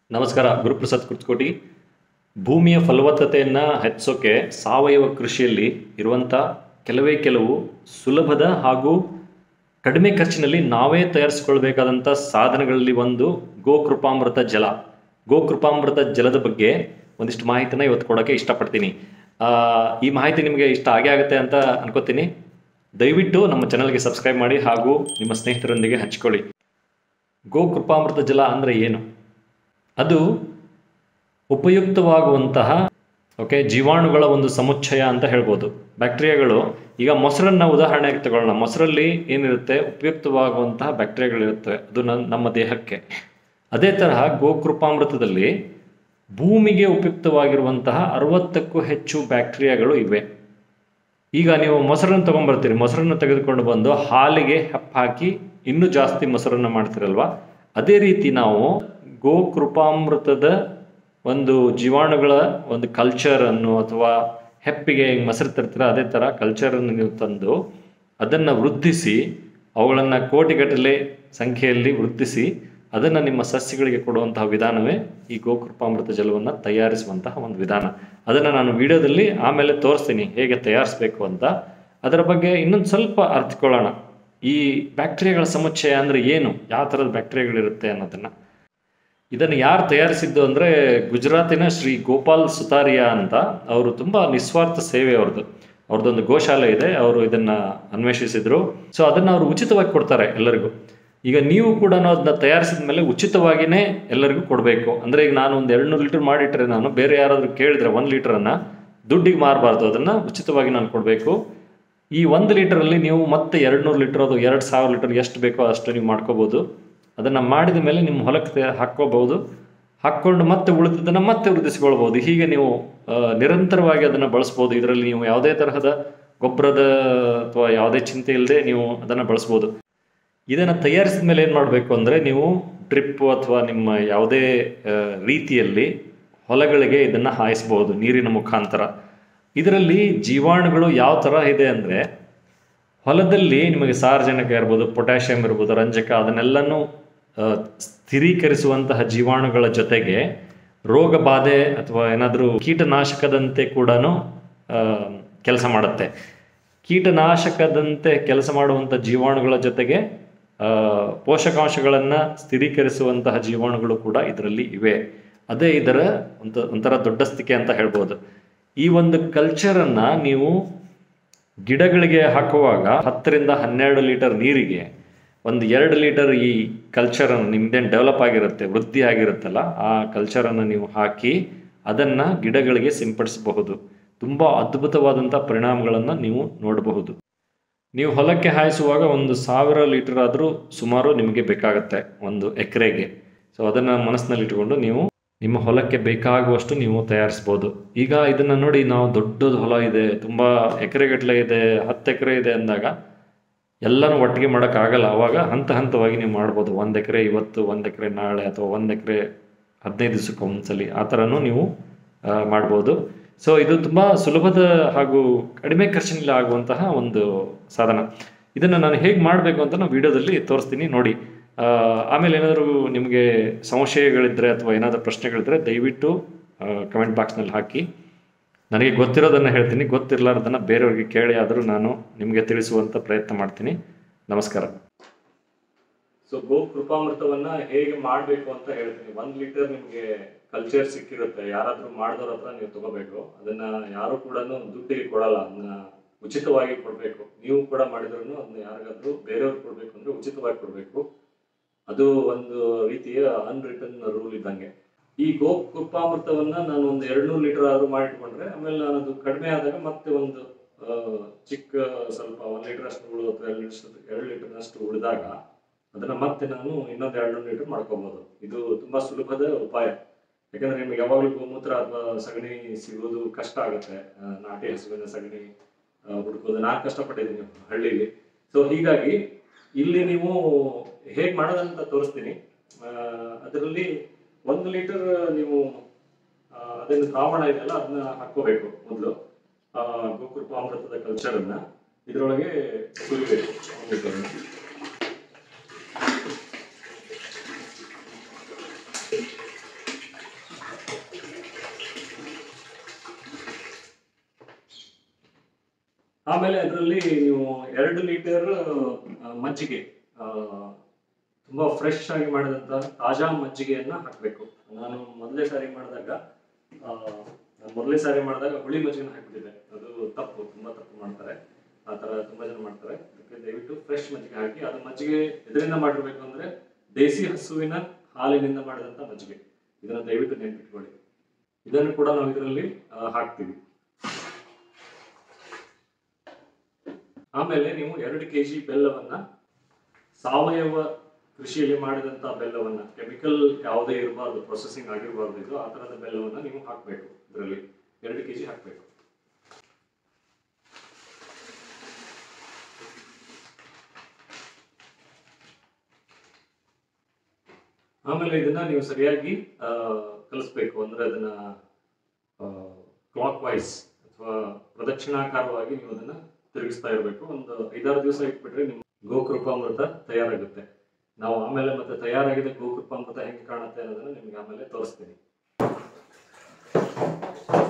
ನಮಸ್ಕಾರ ಗುರುಪ್ರಸಾದ್ ಕುರ್ತಕೋಟಿ ಭೂಮಿಯ ಫಲವತ್ತತೆಯನ್ನು ಹೆಚ್ಚಿಸೋಕೆ ಸಾವಯವ ಕೃಷಿಯಲ್ಲಿ ಇರುವಂಥ ಕೆಲವೇ ಕೆಲವು ಸುಲಭದ ಹಾಗೂ ಕಡಿಮೆ ಖರ್ಚಿನಲ್ಲಿ ನಾವೇ ತಯಾರಿಸಿಕೊಳ್ಬೇಕಾದಂಥ ಸಾಧನಗಳಲ್ಲಿ ಒಂದು ಗೋಕೃಪಾಮೃತ ಜಲ ಗೋಕೃಪಾಮೃತ ಜಲದ ಬಗ್ಗೆ ಒಂದಿಷ್ಟು ಮಾಹಿತಿನ ಇವತ್ತು ಕೊಡೋಕ್ಕೆ ಇಷ್ಟಪಡ್ತೀನಿ ಆ, ಈ ಮಾಹಿತಿ ನಿಮಗೆ ಇಷ್ಟ ಆಗೇ ಆಗುತ್ತೆ ಅಂತ ಅನ್ಕೋತೀನಿ ದಯವಿಟ್ಟು ನಮ್ಮ ಚಾನಲ್ಗೆ ಸಬ್ಸ್ಕ್ರೈಬ್ ಮಾಡಿ ಹಾಗೂ ನಿಮ್ಮ ಸ್ನೇಹಿತರೊಂದಿಗೆ ಹಂಚಿಕೊಳ್ಳಿ ಗೋಕೃಪಾಮೃತ ಜಲ ಅಂದರೆ ಏನು ಅದು ಉಪಯುಕ್ತವಾಗುವಂತಹ ಓಕೆ ಜೀವಾಣುಗಳ ಒಂದು ಸಮುಚ್ಚಯ ಅಂತ ಹೇಳ್ಬೋದು ಬ್ಯಾಕ್ಟೀರಿಯಾಗಳು ಈಗ ಮೊಸರನ್ನ ಉದಾಹರಣೆಗೆ ತಗೊಳ್ಳೋಣ ಮೊಸರಲ್ಲಿ ಏನಿರುತ್ತೆ ಉಪಯುಕ್ತವಾಗುವಂತಹ ಬ್ಯಾಕ್ಟೀರಿಯಾಗಳಿರುತ್ತವೆ ಅದು ನನ್ನ ನಮ್ಮ ದೇಹಕ್ಕೆ ಅದೇ ತರಹ ಗೋಕೃಪಾಮೃತದಲ್ಲಿ ಭೂಮಿಗೆ ಉಪಯುಕ್ತವಾಗಿರುವಂತಹ ಅರವತ್ತಕ್ಕೂ ಹೆಚ್ಚು ಬ್ಯಾಕ್ಟೀರಿಯಾಗಳು ಇವೆ ಈಗ ನೀವು ಮೊಸರನ್ನು ತಗೊಂಡ್ಬರ್ತೀರಿ ಮೊಸರನ್ನು ತೆಗೆದುಕೊಂಡು ಬಂದು ಹಾಲಿಗೆ ಹೆಪ್ಪ ಹಾಕಿ ಇನ್ನೂ ಜಾಸ್ತಿ ಮೊಸರನ್ನು ಮಾಡ್ತೀರಲ್ವಾ ಅದೇ ರೀತಿ ನಾವು ಗೋಕೃಪಾಮೃತದ ಒಂದು ಜೀವಾಣುಗಳ ಒಂದು ಕಲ್ಚರ್ ಅನ್ನು ಅಥವಾ ಹೆಪ್ಪಿಗೆ ಹೆಂಗ್ ಮೊಸರು ತರ್ತೀರ ಅದೇ ಥರ ಕಲ್ಚರನ್ನು ನೀವು ತಂದು ಅದನ್ನು ವೃದ್ಧಿಸಿ ಅವುಗಳನ್ನು ಕೋಟಿಗಟ್ಟಲೆ ಸಂಖ್ಯೆಯಲ್ಲಿ ವೃದ್ಧಿಸಿ ಅದನ್ನು ನಿಮ್ಮ ಸಸ್ಯಗಳಿಗೆ ಕೊಡುವಂತಹ ವಿಧಾನವೇ ಈ ಗೋಕೃಪಾಮೃತ ಜಲವನ್ನು ತಯಾರಿಸುವಂತಹ ಒಂದು ವಿಧಾನ ಅದನ್ನು ನಾನು ವಿಡಿಯೋದಲ್ಲಿ ಆಮೇಲೆ ತೋರಿಸ್ತೀನಿ ಹೇಗೆ ತಯಾರಿಸಬೇಕು ಅಂತ ಅದರ ಬಗ್ಗೆ ಇನ್ನೊಂದು ಸ್ವಲ್ಪ ಅರ್ಥಕೊಳ್ಳೋಣ ಈ ಬ್ಯಾಕ್ಟೀರಿಯಾಗಳ ಸಮುಚ್ಚಯ ಅಂದರೆ ಏನು ಯಾವ ಥರದ ಬ್ಯಾಕ್ಟೀರಿಯಾಗಳಿರುತ್ತೆ ಅನ್ನೋದನ್ನು ಇದನ್ನು ಯಾರು ತಯಾರಿಸಿದ್ದು ಅಂದರೆ ಗುಜರಾತಿನ ಶ್ರೀ ಗೋಪಾಲ್ ಸುತಾರಿಯಾ ಅಂತ ಅವರು ತುಂಬ ನಿಸ್ವಾರ್ಥ ಸೇವೆ ಅವ್ರದ್ದು ಅವ್ರದ್ದೊಂದು ಗೋಶಾಲೆ ಇದೆ ಅವರು ಇದನ್ನು ಅನ್ವೇಷಿಸಿದ್ರು ಸೊ ಅದನ್ನು ಅವರು ಉಚಿತವಾಗಿ ಕೊಡ್ತಾರೆ ಎಲ್ಲರಿಗೂ ಈಗ ನೀವು ಕೂಡ ಅದನ್ನ ತಯಾರಿಸಿದ ಮೇಲೆ ಉಚಿತವಾಗಿಯೇ ಎಲ್ಲರಿಗೂ ಕೊಡಬೇಕು ಅಂದರೆ ಈಗ ನಾನು ಒಂದು ಎರಡು ನೂರು ಲೀಟರ್ ಮಾಡಿಟ್ರೆ ನಾನು ಬೇರೆ ಯಾರಾದರೂ ಕೇಳಿದ್ರೆ ಒಂದು ಲೀಟ್ರನ್ನು ದುಡ್ಡಿಗೆ ಮಾರಬಾರ್ದು ಅದನ್ನು ಉಚಿತವಾಗಿ ನಾನು ಕೊಡಬೇಕು ಈ ಒಂದು ಲೀಟರಲ್ಲಿ ನೀವು ಮತ್ತೆ ಎರಡು ನೂರು ಲೀಟರ್ ಅದು ಎರಡು ಸಾವಿರ ಲೀಟರ್ ಎಷ್ಟು ಬೇಕೋ ಅಷ್ಟು ನೀವು ಮಾಡ್ಕೋಬೋದು ಅದನ್ನು ಮಾಡಿದ ಮೇಲೆ ನಿಮ್ಮ ಹೊಲಕ್ಕೆ ತೆ- ಹಾಕ್ಕೋಬಹುದು ಹಾಕ್ಕೊಂಡು ಮತ್ತೆ ಉಳಿದದನ್ನು ಮತ್ತೆ ವೃದ್ಧಿಸಿಕೊಳ್ಬೋದು ಹೀಗೆ ನೀವು ಆ, ನಿರಂತರವಾಗಿ ಅದನ್ನು ಬಳಸ್ಬೋದು ಇದರಲ್ಲಿ ನೀವು ಯಾವುದೇ ತರಹದ ಗೊಬ್ಬರದ ಅಥವಾ ಯಾವುದೇ ಚಿಂತೆ ಇಲ್ಲದೆ ನೀವು ಅದನ್ನು ಬಳಸ್ಬೋದು ಇದನ್ನು ತಯಾರಿಸಿದ ಮೇಲೆ ಏನು ಮಾಡಬೇಕು ಅಂದರೆ ನೀವು ಡ್ರಿಪ್ ಅಥವಾ ನಿಮ್ಮ ಯಾವುದೇ ಆ, ರೀತಿಯಲ್ಲಿ ಹೊಲಗಳಿಗೆ ಇದನ್ನು ಹಾಯಿಸ್ಬೋದು ನೀರಿನ ಮುಖಾಂತರ ಇದರಲ್ಲಿ ಜೀವಾಣುಗಳು ಯಾವ ಥರ ಇದೆ ಅಂದರೆ ಹೊಲದಲ್ಲಿ ನಿಮಗೆ ಸಾರಜನಕ ಇರ್ಬೋದು ಪೊಟ್ಯಾಷಿಯಂ ಇರ್ಬೋದು ರಂಜಕ ಅದನ್ನೆಲ್ಲನೂ ಆ, ಸ್ಥಿರೀಕರಿಸುವಂತಹ ಜೀವಾಣುಗಳ ಜೊತೆಗೆ ರೋಗ ಬಾಧೆ ಅಥವಾ ಏನಾದರೂ ಕೀಟನಾಶಕದಂತೆ ಕೂಡ ಕೆಲಸ ಮಾಡುತ್ತೆ ಕೀಟನಾಶಕದಂತೆ ಕೆಲಸ ಮಾಡುವಂಥ ಜೀವಾಣುಗಳ ಜೊತೆಗೆ ಆ, ಪೋಷಕಾಂಶಗಳನ್ನು ಸ್ಥಿರೀಕರಿಸುವಂತಹ ಜೀವಾಣುಗಳು ಕೂಡ ಇದರಲ್ಲಿ ಇವೆ ಅದೇ ಇದರ ಒಂದು ಒಂಥರ ದೊಡ್ಡಸ್ತಿಕೆ ಅಂತ ಹೇಳ್ಬೋದು ಈ ಒಂದು ಕಲ್ಚರನ್ನು ನೀವು ಗಿಡಗಳಿಗೆ ಹಾಕುವಾಗ ಹತ್ತರಿಂದ ಹನ್ನೆರಡು ಲೀಟರ್ ನೀರಿಗೆ ಒಂದು ಎರಡು ಲೀಟರ್ ಈ ಕಲ್ಚರನ್ನು ನಿಮ್ದೇನು ಡೆವಲಪ್ ಆಗಿರುತ್ತೆ ವೃದ್ಧಿ ಆಗಿರುತ್ತಲ್ಲ ಆ ಕಲ್ಚರನ್ನು ನೀವು ಹಾಕಿ ಅದನ್ನು ಗಿಡಗಳಿಗೆ ಸಿಂಪಡಿಸಬಹುದು ತುಂಬ ಅದ್ಭುತವಾದಂಥ ಪರಿಣಾಮಗಳನ್ನು ನೀವು ನೋಡಬಹುದು ನೀವು ಹೊಲಕ್ಕೆ ಹಾಯಿಸುವಾಗ ಒಂದು ಸಾವಿರ ಲೀಟರ್ ಆದರೂ ಸುಮಾರು ನಿಮಗೆ ಬೇಕಾಗುತ್ತೆ ಒಂದು ಎಕರೆಗೆ ಸೊ ಅದನ್ನು ಮನಸ್ಸಿನಲ್ಲಿ ಇಟ್ಕೊಂಡು ನೀವು ನಿಮ್ಮ ಹೊಲಕ್ಕೆ ಬೇಕಾಗುವಷ್ಟು ನೀವು ತಯಾರಿಸ್ಬೋದು ಈಗ ಇದನ್ನು ನೋಡಿ ನಾವು ದೊಡ್ಡದು ಹೊಲ ಇದೆ ತುಂಬ ಎಕರೆಗಟ್ಟಲೆ ಇದೆ ಹತ್ತು ಎಕರೆ ಇದೆ ಅಂದಾಗ ಎಲ್ಲನೂ ಒಟ್ಟಿಗೆ ಮಾಡೋಕ್ಕಾಗಲ್ಲ ಅವಾಗ ಹಂತ ಹಂತವಾಗಿ ನೀವು ಮಾಡ್ಬೋದು ಒಂದು ಎಕರೆ ಇವತ್ತು ಒಂದು ಎಕರೆ ನಾಳೆ ಅಥವಾ ಒಂದು ಎಕರೆ ಹದಿನೈದು ದಿವಸಕ್ಕೆ ಒಂದ್ಸಲಿ ಆ ಥರನೂ ನೀವು ಆ, ಮಾಡ್ಬೋದು ಸೊ ಇದು ತುಂಬ ಸುಲಭದ ಹಾಗೂ ಕಡಿಮೆ ಖರ್ಚಿನಲ್ಲಿ ಆಗುವಂತಹ ಒಂದು ಸಾಧನ ಇದನ್ನು ನಾನು ಹೇಗೆ ಮಾಡಬೇಕು ಅಂತ ನಾನು ವಿಡಿಯೋದಲ್ಲಿ ತೋರಿಸ್ತೀನಿ ನೋಡಿ ಆ, ಆಮೇಲೆ ಏನಾದರೂ ನಿಮಗೆ ಸಂಶಯಗಳಿದ್ದರೆ ಅಥವಾ ಏನಾದರೂ ಪ್ರಶ್ನೆಗಳಿದ್ದರೆ ದಯವಿಟ್ಟು ಕಮೆಂಟ್ ಬಾಕ್ಸ್ನಲ್ಲಿ ಹಾಕಿ ನನಗೆ ಗೊತ್ತಿರೋದನ್ನು ಹೇಳ್ತೀನಿ ಗೊತ್ತಿರಲಾರ್ದನ್ನು ಬೇರೆಯವ್ರಿಗೆ ಕೇಳಿ ಆದರೂ ನಾನು ನಿಮಗೆ ತಿಳಿಸುವಂಥ ಪ್ರಯತ್ನ ಮಾಡ್ತೀನಿ ನಮಸ್ಕಾರ ಸೊ ಗೋ ಕೃಪಾಮೃತವನ್ನ ಹೇಗೆ ಮಾಡಬೇಕು ಅಂತ ಹೇಳ್ತೀನಿ ಒಂದ್ ಲೀಟರ್ ನಿಮಗೆ ಕಲ್ಚರ್ ಸಿಕ್ಕಿರುತ್ತೆ ಯಾರಾದ್ರೂ ಮಾಡಿದವ್ರ ಹತ್ರ ನೀವು ತಗೋಬೇಕು ಅದನ್ನ ಯಾರು ಕೂಡ ದುಡ್ಡಿಗೆ ಕೊಡಲ್ಲ ಅದನ್ನ ಉಚಿತವಾಗಿ ಕೊಡಬೇಕು ನೀವು ಕೂಡ ಮಾಡಿದ್ರು ಅದನ್ನ ಯಾರಿಗಾದ್ರೂ ಬೇರೆಯವ್ರಿಗೆ ಕೊಡ್ಬೇಕು ಅಂದ್ರೆ ಉಚಿತವಾಗಿ ಕೊಡಬೇಕು ಅದು ಒಂದು ರೀತಿಯ ಅನ್ರಿಟನ್ ರೂಲ್ ಇದ್ದಂಗೆ ಈ ಗೋ ಕೃಪಾಮೃತವನ್ನ ನಾನು ಒಂದು ಎರಡ್ನೂರು ಲೀಟರ್ ಆದ್ರೂ ಮಾಡಿಟ್ಕೊಂಡ್ರೆ ಆಮೇಲೆ ನಾನು ಅದು ಕಡಿಮೆ ಆದಾಗ ಮತ್ತೆ ಒಂದು ಆ, ಚಿಕ್ಕ ಸ್ವಲ್ಪ ಒಂದ್ ಲೀಟರ್ ಅಷ್ಟು ಉಳಿದು ಅಥವಾ ಎರಡು ಲೀಟರ್ ಎರಡು ಲೀಟರ್ನಷ್ಟು ಉಳಿದಾಗ ಅದನ್ನ ಮತ್ತೆ ನಾನು ಇನ್ನೊಂದು ಎರಡು ಲೀಟರ್ ಮಾಡ್ಕೋಬಹುದು ಇದು ತುಂಬಾ ಸುಲಭದ ಉಪಾಯ ಯಾಕಂದ್ರೆ ನಿಮ್ಗೆ ಯಾವಾಗಲೂ ಗೋಮೂತ್ರ ಅಥವಾ ಸಗಣಿ ಸಿಗೋದು ಕಷ್ಟ ಆಗುತ್ತೆ ಆ, ನಾಟಿ ಹಸುವಿನ ಸಗಣಿ ಆ, ಹುಡುಕೋದು ನಾನು ಕಷ್ಟಪಟ್ಟಿದ್ದೀನಿ ಹಳ್ಳಿಲಿ ಸೊ ಹೀಗಾಗಿ ಇಲ್ಲಿ ನೀವು ಹೇಗೆ ಮಾಡೋದಂತ ತೋರಿಸ್ತೀನಿ ಆ, ಅದರಲ್ಲಿ ಒಂದು ಲೀಟರ್ ನೀವು ಆ, ಅದನ್ನು ದ್ರಾವಣ ಇದೆಯಲ್ಲ ಅದನ್ನ ಹಾಕೋಬೇಕು ಮೊದಲು ಗೋಕೃಪಾಮೃತದ ಕಲ್ಚರನ್ನ ಇದರೊಳಗೆ ಸುರಿಬೇಕು ಒಂದು ಲೀಟರ್ನ. ಆಮೇಲೆ ಅದರಲ್ಲಿ ನೀವು ಎರಡು ಲೀಟರ್ ಮಜ್ಜಿಗೆ ಆ, ತುಂಬಾ ಫ್ರೆಶ್ ಆಗಿ ಮಾಡಿದಂತ ತಾಜಾ ಮಜ್ಜಿಗೆಯನ್ನ ಹಾಕಬೇಕು ನಾನು ಮೊದಲೇ ಸಾರಿ ಮಾಡಿದಾಗ ಆ, ನಾನು ಮೊದಲೇ ಸಾರಿ ಮಾಡಿದಾಗ ಹುಳಿ ಮಜ್ಜಿಗೆನ ಹಾಕ್ಬಿಟ್ಟಿದ್ದೆ ಅದು ತಪ್ಪು ತುಂಬಾ ತಪ್ಪು ಮಾಡ್ತಾರೆ ಆ ತರ ತುಂಬಾ ಜನ ಮಾಡ್ತಾರೆ ಅದಕ್ಕೆ ದಯವಿಟ್ಟು ಫ್ರೆಶ್ ಮಜ್ಜಿಗೆ ಹಾಕಿ ಅದು ಮಜ್ಜಿಗೆ ಇದರಿಂದ ಮಾಡಿರ್ಬೇಕು ಅಂದ್ರೆ ದೇಸಿ ಹಸುವಿನ ಹಾಲಿನಿಂದ ಮಾಡಿದಂತ ಮಜ್ಜಿಗೆ ಇದನ್ನ ದಯವಿಟ್ಟು ನೆನ್ಪಿಟ್ಕೊಳ್ಳಿ ಇದನ್ನು ಕೂಡ ನಾವು ಇದರಲ್ಲಿ ಆ, ಹಾಕ್ತೀವಿ ಆಮೇಲೆ ನೀವು ಎರಡು ಕೆಜಿ ಬೆಲ್ಲವನ್ನ ಸಾವಯವ ಕೃಷಿಯಲ್ಲಿ ಮಾಡಿದಂತ ಬೆಲ್ಲವನ್ನ ಕೆಮಿಕಲ್ ಯಾವುದೇ ಇರಬಾರ್ದು ಪ್ರೊಸೆಸಿಂಗ್ ಆಗಿರಬಾರ್ದು ಇದು ಆ ತರದ ಬೆಲ್ಲವನ್ನ ನೀವು ಹಾಕಬೇಕು ಇದರಲ್ಲಿ ಎರಡು ಕೆಜಿ ಹಾಕಬೇಕು ಆಮೇಲೆ ಇದನ್ನ ನೀವು ಸರಿಯಾಗಿ ಆ, ಕಲಿಸ್ಬೇಕು ಅಂದ್ರೆ ಅದನ್ನ ಕ್ಲಾಕ್ ವೈಸ್ ಅಥವಾ ಪ್ರದಕ್ಷಿಣಾಕಾರವಾಗಿ ನೀವು ಅದನ್ನ ತಿರುಗಿಸ್ತಾ ಇರಬೇಕು ಒಂದು ಐದಾರು ದಿವಸ ಇಟ್ಬಿಟ್ರೆ ನಿಮ್ ಗೋಕೃಪಾಮೃತ ತಯಾರಾಗುತ್ತೆ ನಾವು ಆಮೇಲೆ ಮತ್ತೆ ತಯಾರಾಗಿದ್ದ ಗೋಕೃಪಾಮೃತ ಹೆಂಗೆ ಕಾಣುತ್ತೆ ಅನ್ನೋದನ್ನ ನಿಮ್ಗೆ ಆಮೇಲೆ ತೋರಿಸ್ತೀನಿ